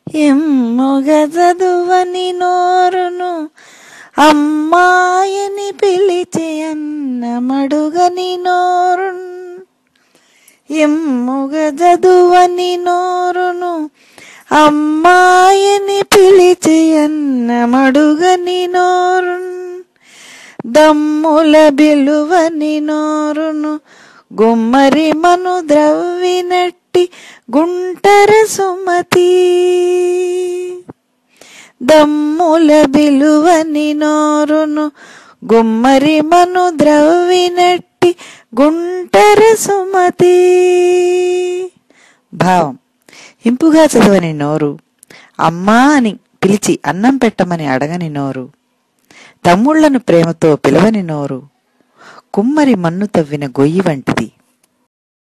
ఎమ్ముగ చదువని నోరును అమ్మాయిని పిలిచి అన్నమడుగని నోరున్ ఎమ్ముగ చదువని నోరును అమ్మాయిని పిలిచి అన్నమడుగని నోరున్ దమ్ముల బిలువని నోరును గుమ్మరి మను ద్రవ్వినట్టి గుంటర సుమతి దమ్ముల బిలువని నోరును గుమ్మరి మను ద్రవ్వినట్టి గుంటర సుమతి భావం ఇంపుగా చదవని నోరు అమ్మా అని పిలిచి అన్నం పెట్టమని అడగని నోరు తమ్ముళ్లను ప్రేమతో పిలవని నోరు కుమ్మరి మన్ను తవ్విన గొయ్యి వంటిది